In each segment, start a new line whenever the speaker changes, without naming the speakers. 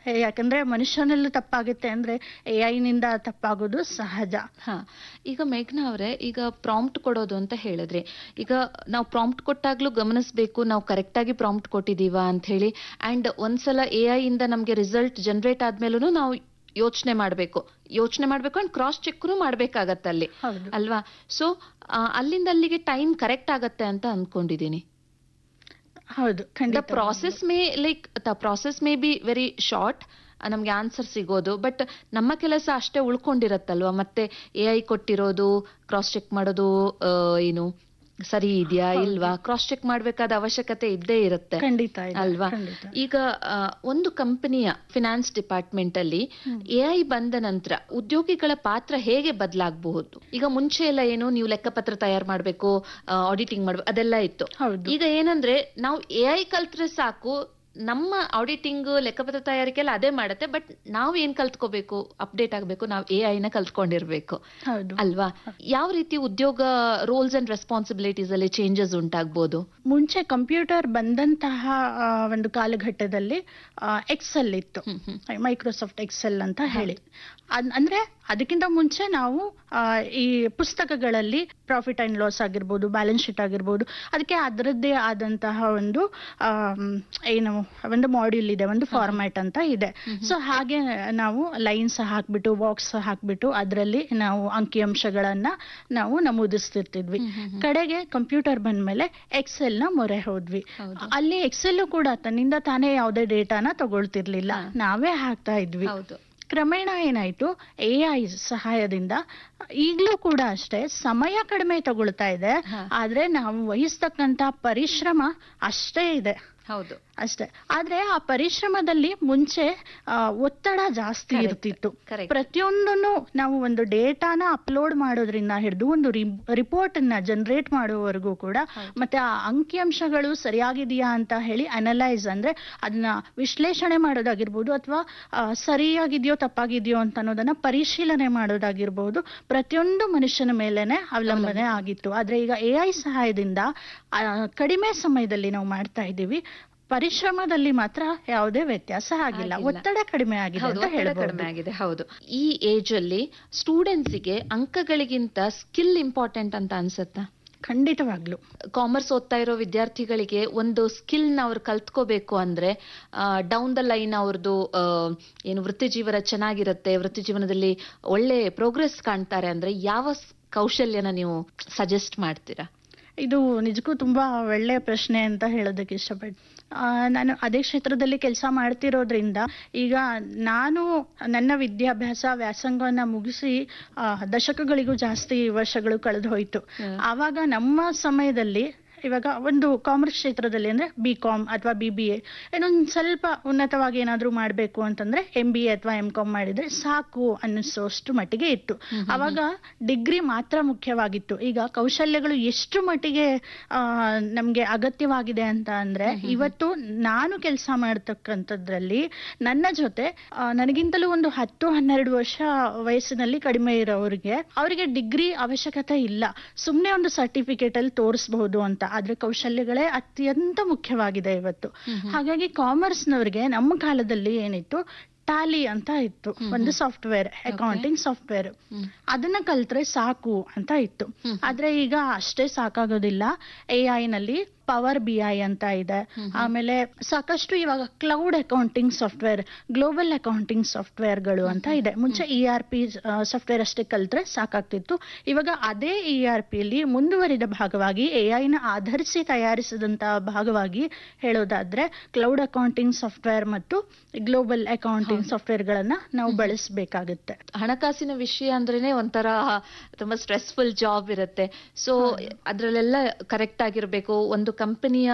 ಯಾಕಂದ್ರೆ ಮನುಷ್ಯನಲ್ಲೂ ತಪ್ಪಾಗುತ್ತೆ ಅಂದ್ರೆ ಎ ನಿಂದ ತಪ್ಪಾಗೋದು ಸಹಜ
ಹಾ ಈಗ ಮೇಘ್ನಾ ಅವರೇ ಈಗ ಪ್ರಾಂಪ್ಟ್ ಕೊಡೋದು ಅಂತ ಹೇಳಿದ್ರಿ ಈಗ ನಾವು ಪ್ರಾಂಪ್ಟ್ ಕೊಟ್ಟಾಗ್ಲೂ ಗಮನಿಸಬೇಕು ನಾವು ಕರೆಕ್ಟ್ ಆಗಿ ಪ್ರಾಂಪ್ಟ್ ಕೊಟ್ಟಿದೀವಾ ಅಂತ ಹೇಳಿ ಅಂಡ್ ಒಂದ್ಸಲ ಎ ಐ ಇಂದ ನಮ್ಗೆ ರಿಸಲ್ಟ್ ಜನರೇಟ್ ಆದ್ಮೇಲೂ ನಾವು ಯೋಚನೆ ಮಾಡ್ಬೇಕು ಯೋಚನೆ ಮಾಡ್ಬೇಕು ಅಂಡ್ ಕ್ರಾಸ್ ಚೆಕ್ನು ಮಾಡ್ಬೇಕಾಗತ್ತೆ ಅಲ್ಲಿ
ಹೌದು
ಅಲ್ವಾ ಸೊ ಅಲ್ಲಿಂದ ಅಲ್ಲಿಗೆ ಟೈಮ್ ಕರೆಕ್ಟ್ ಆಗತ್ತೆ ಅಂತ ಅನ್ಕೊಂಡಿದೀನಿ
ಹೌದು
ದ
ಖಂಡಿತ
process may like the process may be very short ನಮ್ಗೆ ಆನ್ಸರ್ ಸಿಗೋದು ಬಟ್ ನಮ್ಮ ಕೆಲಸ ಅಷ್ಟೇ ಉಳ್ಕೊಂಡಿರತ್ತಲ್ವಾ ಮತ್ತೆ ಎ ಐ ಕೊಟ್ಟಿರೋದು ಕ್ರಾಸ್ ಚೆಕ್ ಮಾಡೋದು ಆ, ಏನು ಸರಿ ಇದೆಯಾ ಇಲ್ವಾ ಕ್ರಾಸ್ ಚೆಕ್ ಮಾಡ್ಬೇಕಾದ ಅವಶ್ಯಕತೆ ಇದ್ದೇ ಇರುತ್ತೆ
ಖಂಡಿತ ಇದೆ,
ಅಲ್ವಾ
ಖಂಡಿತ.
ಈಗ ಆ, ಒಂದು ಕಂಪನಿಯ ಫಿನಾನ್ಸ್ ಡಿಪಾರ್ಟ್ಮೆಂಟ್ ಅಲ್ಲಿ ಎ ಐ ಬಂದ ನಂತರ ಉದ್ಯೋಗಿಗಳ ಪಾತ್ರ ಹೇಗೆ ಬದಲಾಗಬಹುದು ಈಗ ಮುಂಚೆ ಎಲ್ಲ ಏನು ನೀವು ಲೆಕ್ಕಪತ್ರ ತಯಾರು ಮಾಡ್ಬೇಕು ಆಡಿಟಿಂಗ್ ಮಾಡ್ಬೇಕು ಅದೆಲ್ಲ ಇತ್ತು
ಹೌದು
ಈಗ ಏನಂದ್ರೆ ನಾವು ಎ ಐ ಕಲ್ತ್ರೆ ಸಾಕು ನಮ್ಮ ಆಡಿಟಿಂಗ್ ಲೆಕ್ಕಪತ್ರ ತಯಾರಿಕೆ ಎಲ್ಲ ಅದೇ ಮಾಡುತ್ತೆ ಬಟ್ ನಾವು ಏನ್ ಕಲ್ತ್ಕೋಬೇಕು ಅಪ್ಡೇಟ್ ಆಗ್ಬೇಕು ನಾವು ಎ ಐನ ಕಲ್ತ್ಕೊಂಡಿರ್ಬೇಕು
ಹೌದು
ಅಲ್ವಾ ಯಾವ ರೀತಿ ಉದ್ಯೋಗ ರೋಲ್ಸ್ ಅಂಡ್ ರೆಸ್ಪಾನ್ಸಿಬಿಲಿಟೀಸ್ ಅಲ್ಲಿ ಚೇಂಜಸ್ ಉಂಟಾಗ್ಬೋದು
ಮುಂಚೆ ಕಂಪ್ಯೂಟರ್ ಬಂದಂತಹ ಆ, ಒಂದು ಕಾಲಘಟ್ಟದಲ್ಲಿ ಎಕ್ಸೆಲ್ ಇತ್ತು
ಹ್ಮ್ ಹ್ಮ್
ಮೈಕ್ರೋಸಾಫ್ಟ್ ಎಕ್ಸೆಲ್ ಅಂತ ಹೇಳಿ ಅದ್- ಅಂದ್ರೆ ಅದಕ್ಕಿಂತ ಮುಂಚೆ ನಾವು ಆ, ಈ ಪುಸ್ತಕಗಳಲ್ಲಿ ಪ್ರಾಫಿಟ್ ಅಂಡ್ ಲಾಸ್ ಆಗಿರ್ಬೋದು ಬ್ಯಾಲೆನ್ಸ್ ಶೀಟ್ ಆಗಿರ್ಬೋದು ಅದಕ್ಕೆ ಅದರದ್ದೇ ಆದಂತಹ ಒಂದು ಆಮ್, ಏನು ಒಂದು ಮಾಡ್ಯೂಲ್ ಇದೆ ಒಂದು ಫಾರ್ಮ್ಯಾಟ್ ಅಂತ ಇದೆ ಸೊ ಹಾಗೆ ನಾವು ಲೈನ್ಸ್ ಹಾಕ್ಬಿಟ್ಟು ಬಾಕ್ಸ್ ಹಾಕ್ಬಿಟ್ಟು ಅದರಲ್ಲಿ ನಾವು ಅಂಕಿಅಂಶಗಳನ್ನ ನಾವು ನಮೂದಿಸ್ತಿರ್ತಿದ್ವಿ ಕಡೆಗೆ ಕಂಪ್ಯೂಟರ್ ಬಂದ್ಮೇಲೆ ಎಕ್ಸೆಲ್ ನ ಮೊರೆ ಹೋದ್ವಿ
ಹೌದು.
ಅಲ್ಲಿ ಎಕ್ಸೆಲ್ ಕೂಡ ತನ್ನಿಂದ ತಾನೇ ಯಾವುದೇ ಡೇಟಾನ ತಗೊಳ್ತಿರ್ಲಿಲ್ಲ ನಾವೇ ಹಾಕ್ತಾ ಇದ್ವಿ
ಹೌದು
ಕ್ರಮೇಣ ಏನಾಯ್ತು ಎ ಐ ಸಹಾಯದಿಂದ ಈಗಲೂ ಕೂಡ ಅಷ್ಟೇ ಸಮಯ ಕಡಿಮೆ ತಗೊಳ್ತಾ ಇದೆ
ಹಾ.
ಆದ್ರೆ ನಾವು ವಹಿಸ್ತಕ್ಕಂತ ಪರಿಶ್ರಮ ಅಷ್ಟೇ ಇದೆ
ಹೌದು
ಅಷ್ಟೇ ಆದ್ರೆ ಆ ಪರಿಶ್ರಮದಲ್ಲಿ ಮುಂಚೆ ಆ, ಒತ್ತಡ ಜಾಸ್ತಿ
Correct.
ಇರ್ತಿತ್ತು
Correct.
ಪ್ರತಿಯೊಂದನ್ನು ನಾವು ಒಂದು ಡೇಟಾನ ಅಪ್ಲೋಡ್ ಮಾಡೋದ್ರಿಂದ ಹಿಡಿದು ಒಂದು ರಿಪೋರ್ಟ್ ಅನ್ನ ಜನರೇಟ್ ಮಾಡುವವರೆಗೂ ಕೂಡ
ಹೌದು.
ಮತ್ತೆ ಆ ಅಂಕಿಅಂಶಗಳು ಸರಿಯಾಗಿದೆಯಾ ಅಂತ ಹೇಳಿ ಅನಲೈಸ್ ಅಂದ್ರೆ ಅದನ್ನ ವಿಶ್ಲೇಷಣೆ ಮಾಡೋದಾಗಿರ್ಬೋದು ಅಥವಾ ಸರಿಯಾಗಿದೆಯೋ ತಪ್ಪಾಗಿದೆಯೋ ಅಂತ ಅನ್ನೋದನ್ನ ಪರಿಶೀಲನೆ ಮಾಡೋದಾಗಿರ್ಬೋದು ಪ್ರತಿಯೊಂದು ಮನುಷ್ಯನ ಮೇಲೆನೆ ಅವಲಂಬನೆ ಆಗಿತ್ತು ಆದ್ರೆ ಈಗ ಎ ಐ ಸಹಾಯದಿಂದ ಆ, ಕಡಿಮೆ ಸಮಯದಲ್ಲಿ ನಾವು ಮಾಡ್ತಾ ಇದ್ದೀವಿ ಪರಿಶ್ರಮದಲ್ಲಿ ಮಾತ್ರ ಯಾವುದೇ ವ್ಯತ್ಯಾಸ ಆಗಿಲ್ಲ
ಆಗಿಲ್ಲ.
ಒತ್ತಡ ಕಡಿಮೆ ಆಗಿದೆ
ಹೌದು
ಅಂತ
ಒತ್ತಡ ಕಡಿಮೆ
ಹೇಳ್ಬೋದು
ಆಗಿದೆ ಹೌದು ಈ ಏಜ್ ಅಲ್ಲಿ ಸ್ಟೂಡೆಂಟ್ಸ್ಗೆ ಅಂಕಗಳಿಗಿಂತ ಸ್ಕಿಲ್ ಇಂಪಾರ್ಟೆಂಟ್ ಅಂತ ಅನ್ಸುತ್ತಾ
ಖಂಡಿತವಾಗ್ಲು
ಕಾಮರ್ಸ್ ಓದ್ತಾ ಇರೋ ವಿದ್ಯಾರ್ಥಿಗಳಿಗೆ ಒಂದು ಸ್ಕಿಲ್ ನ ಅವ್ರು ಕಲ್ತ್ಕೋಬೇಕು ಅಂದ್ರೆ ಡೌನ್ ದ ಲೈನ್ ಅವ್ರದ್ದು ಆ, ಏನು ವೃತ್ತಿ ಜೀವನ ಚೆನ್ನಾಗಿರುತ್ತೆ ವೃತ್ತಿ ಜೀವನದಲ್ಲಿ ಒಳ್ಳೆ ಪ್ರೋಗ್ರೆಸ್ ಕಾಣ್ತಾರೆ ಅಂದ್ರೆ ಯಾವ ಸ್- ಕೌಶಲ್ಯನ ನೀವು ಸಜೆಸ್ಟ್ ಮಾಡ್ತೀರಾ
ಇದು ನಿಜಕ್ಕೂ ತುಂಬಾ ಒಳ್ಳೆಯ ಪ್ರಶ್ನೆ ಅಂತ ಹೇಳೋದಕ್ಕೆ ಇಷ್ಟಪಟ್ಟು ಆ, ನಾನು ಅದೇ ಕ್ಷೇತ್ರದಲ್ಲಿ ಕೆಲಸ ಮಾಡ್ತಿರೋದ್ರಿಂದ ಈಗ ನಾನು ನನ್ನ ವಿದ್ಯಾಭ್ಯಾಸ ವ್ಯಾಸಂಗವನ್ನ ಮುಗಿಸಿ ಆ, ದಶಕಗಳಿಗೂ ಜಾಸ್ತಿ ವರ್ಷಗಳು ಕಳೆದು ಹೋಯ್ತು
ಹ್ಮ್.
ಆವಾಗ ನಮ್ಮ ಸಮಯದಲ್ಲಿ ಇವಾಗ ಒಂದು ಕಾಮರ್ಸ್ ಕ್ಷೇತ್ರದಲ್ಲಿ ಅಂದ್ರೆ ಬಿ ಕಾಮ್ ಅಥವಾ ಬಿ ಬಿ ಎ ಇನ್ನೊಂದು ಸ್ವಲ್ಪ ಉನ್ನತವಾಗಿ ಏನಾದ್ರೂ ಮಾಡಬೇಕು ಅಂತಂದ್ರೆ ಎಂ ಬಿ ಎ ಅಥವಾ ಎಂ ಕಾಮ್ ಮಾಡಿದ್ರೆ ಸಾಕು ಅನ್ನಿಸೋಷ್ಟು ಮಟ್ಟಿಗೆ ಇತ್ತು ಅವಾಗ ಡಿಗ್ರಿ ಮಾತ್ರ ಮುಖ್ಯವಾಗಿತ್ತು ಈಗ ಕೌಶಲ್ಯಗಳು ಎಷ್ಟು ಮಟ್ಟಿಗೆ ಆ, ನಮ್ಗೆ ಅಗತ್ಯವಾಗಿದೆ ಅಂತ ಅಂದ್ರೆ ಇವತ್ತು ನಾನು ಕೆಲಸ ಮಾಡ್ತಕ್ಕಂಥದ್ರಲ್ಲಿ ನನ್ನ ಜೊತೆ ಆ, ನನಗಿಂತಲೂ ಒಂದು ಹತ್ತು ಹನ್ನೆರಡು ವರ್ಷ ವಯಸ್ಸಿನಲ್ಲಿ ಕಡಿಮೆ ಇರೋರಿಗೆ ಅವರಿಗೆ ಡಿಗ್ರಿ ಅವಶ್ಯಕತೆ ಇಲ್ಲ ಸುಮ್ನೆ ಒಂದು ಸರ್ಟಿಫಿಕೇಟ್ ಅಲ್ಲಿ ತೋರಿಸಬಹುದು ಅಂತ ಆದ್ರೆ ಕೌಶಲ್ಯಗಳೇ ಅತ್ಯಂತ ಮುಖ್ಯವಾಗಿದೆ ಇವತ್ತು ಹಾಗಾಗಿ ಕಾಮರ್ಸ್ನವ್ರಿಗೆ ನಮ್ಮ ಕಾಲದಲ್ಲಿ ಏನಿತ್ತು ಟ್ಯಾಲಿ ಅಂತ ಇತ್ತು ಒಂದು ಸಾಫ್ಟ್ವೇರ್ ಅಕೌಂಟಿಂಗ್ ಸಾಫ್ಟ್ವೇರ್
ಹ್ಮ್.
ಅದನ್ನ ಕಲ್ತ್ರೆ ಸಾಕು ಅಂತ ಇತ್ತು ಆದ್ರೆ ಈಗ ಅಷ್ಟೇ ಸಾಕಾಗೋದಿಲ್ಲ ಎ ಐ ನಲ್ಲಿ ಪವರ್ ಬಿ ಐ ಅಂತ ಇದೆ ಆಮೇಲೆ ಸಾಕಷ್ಟು ಇವಾಗ cloud accounting software global accounting ಸಾಫ್ಟ್ವೇರ್ಗಳು ಅಂತ ಇದೆ ಮುಂಚೆ ಇ ಆರ್ ಪಿ ಸಾಫ್ಟ್ವೇರ್ ಅಷ್ಟೇ ಕಲ್ತ್ರೆ ಸಾಕಾಗ್ತಿತ್ತು ಇವಾಗ ಅದೇ ಇ ಆರ್ ಪಿಲಿ ಮುಂದುವರಿದ ಭಾಗವಾಗಿ ಎ ನ ಆಧರಿಸಿ ತಯಾರಿಸಿದಂತಹ ಭಾಗವಾಗಿ ಹೇಳೋದಾದ್ರೆ ಕ್ಲೌಡ್ ಅಕೌಂಟಿಂಗ್ ಸಾಫ್ಟ್ವೇರ್ ಮತ್ತು ಗ್ಲೋಬಲ್ ಅಕೌಂಟಿಂಗ್ ಸಾಫ್ಟ್ವೇರ್ಗಳನ್ನ ನಾವು ಬಳಸಬೇಕಾಗುತ್ತೆ
ಹಣಕಾಸಿನ ವಿಷಯ ಅಂದ್ರೇನೆ ಒಂಥರ ತುಂಬಾ ಸ್ಟ್ರೆಸ್ಫುಲ್ ಜಾಬ್ ಇರುತ್ತೆ ಸೊ ಅದ್ರಲ್ಲೆಲ್ಲ ಕರೆಕ್ಟ್ ಆಗಿರ್ಬೇಕು ಒಂದು ಕಂಪನಿಯ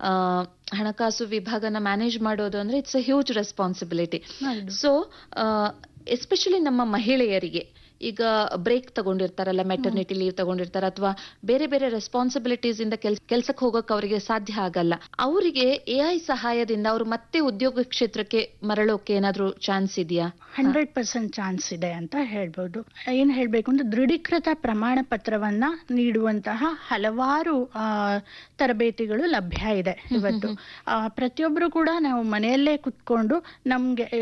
ಹಣಕಾಸು ವಿಭಾಗನ ಮ್ಯಾನೇಜ್ ಮಾಡೋದು ಅಂದ್ರೆ ಇಟ್ಸ್ ಅ ಹ್ಯೂಜ್ ರೆಸ್ಪಾನ್ಸಿಬಿಲಿಟಿ
ಹೌದು.
ಸೊ ಎಸ್ಪೆಷಲಿ ನಮ್ಮ ಮಹಿಳೆಯರಿಗೆ ಈಗ ಬ್ರೇಕ್ ತಗೊಂಡಿರ್ತಾರಲ್ಲ ಮೆಟರ್ನಿಟಿ ಲೀವ್ ತಗೊಂಡಿರ್ತಾರ ಅಥವಾ ಬೇರೆ ಬೇರೆ ರೆಸ್ಪಾನ್ಸಿಬಿಲಿಟೀಸ್ ಇಂದ ಕೆಲ್ಸ ಕೆಲ್ಸಕ್ಕೆ ಹೋಗಕ್ ಅವರಿಗೆ ಸಾಧ್ಯ ಆಗಲ್ಲ ಅವರಿಗೆ ಎ ಐ ಸಹಾಯದಿಂದ ಅವರು ಮತ್ತೆ ಉದ್ಯೋಗ ಕ್ಷೇತ್ರಕ್ಕೆ ಮರಳೋಕೆ ಏನಾದ್ರೂ ಚಾನ್ಸ್ ಇದೆಯಾ
ಹಂಡ್ರೆಡ್ ಪರ್ಸೆಂಟ್ ಚಾನ್ಸ್ ಇದೆ ಅಂತ ಹೇಳ್ಬೋದು ಏನ್ ಹೇಳ್ಬೇಕು ಅಂದ್ರೆ ದೃಢೀಕೃತ ಪ್ರಮಾಣ ಪತ್ರವನ್ನ ನೀಡುವಂತಹ ಹಲವಾರು ಆ, ತರಬೇತಿಗಳು ಲಭ್ಯ ಇದೆ ಇವತ್ತು ಆ, ಪ್ರತಿಯೊಬ್ರು ಕೂಡ ನಾವು ಮನೆಯಲ್ಲೇ ಕುತ್ಕೊಂಡು ನಮ್ಗೆ